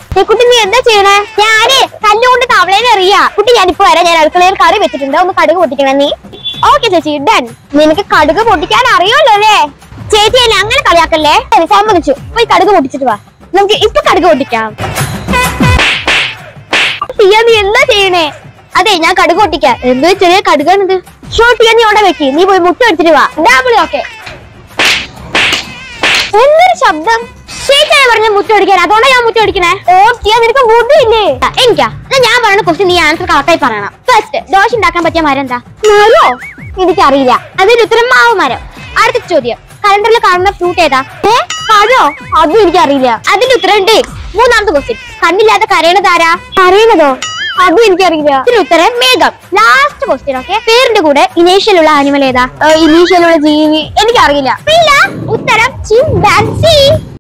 ഏ, കുട്ടി നീ എന്താ ചെയ്യണേ ഞാന് കല്ലുകൊണ്ട് തവളേനെ എറിയാ കുട്ടി ഞാനിപ്പോ വരാം ഞാൻ അടുക്കളയിൽ കറി വെച്ചിട്ടുണ്ട് ഒന്ന് കടുക് പൊട്ടിക്കണേ നീ ഓക്കെ ചേച്ചി ഡൺ നിനക്ക് കടുക് പൊട്ടിക്കാൻ അറിയുമല്ലോ അല്ലേ ചേച്ചി എന്നെ അങ്ങനെ കളിയാക്കല്ലേ ശരി, സമ്മതിച്ചു പോയി കടുക് പൊട്ടിച്ചിട്ട് വാ നമുക്ക് ഇപ്പൊ കടുക് പൊട്ടിക്കാം ടിയ നീ എന്താ ചെയ്യണേ അതെ ഞാൻ കടുക് പൊട്ടിക്കാം എന്തോ ചെറിയ കടുകാണിത് ഷോ ടിയ നീ അവിടെ വെക്കി നീ പോയി മുട്ട എടുത്തിട്ട് വാ ഡാബിളി ഓക്കെ എന്തൊരു ശബ്ദം ചേച്ചിയാണ് പറഞ്ഞ മുറ്റ അടിക്കാൻ അതുകൊണ്ടാ ഞാൻ മുറ്റ അടിക്കണേ ഓ ടിയ നിനക്ക് ബുദ്ധിയില്ലേ ആ, എനിക്കാ എന്നാ ഞാൻ പറയുന്ന ക്വസ്റ്റ്യൻ നീ ആൻസർ കറക്റ്റായി പറയണം ഫസ്റ്റ് ദോശ ഉണ്ടാക്കാൻ പറ്റിയ മരം എന്താ മരോ എനിക്കറിയില്ല അതിന്റെ ഉത്തരം മാവ് മരം അടുത്ത ചോദ്യം കലണ്ടറിൽ കാണുന്ന ഫ്രൂട്ട് ഏതാ ഏ പഴോ അതും എനിക്കറിയില്ല അതിന്റെ ഉത്തരം ഉണ്ട് മൂന്നാമത്തെ ക്വസ്റ്റ്യൻ കണ്ണില്ലാതെ കരയണത് ആരാ കരയണതോ അതും എനിക്കറിയില്ല ഇതിന്റെ ഉത്തരം മേഘം ലാസ്റ്റ് ക്വസ്റ്റ്യൻ ഓക്കെ പേരിന്റെ കൂടെ ഇനീഷ്യൽ ഉള്ള ആനിമൽ ഏതാ ഇനീഷ്യൽ ഉള്ള ജീവി എനിക്കറിയില്ല ഇല്ല ഉത്തരം ചിമ്പാൻസി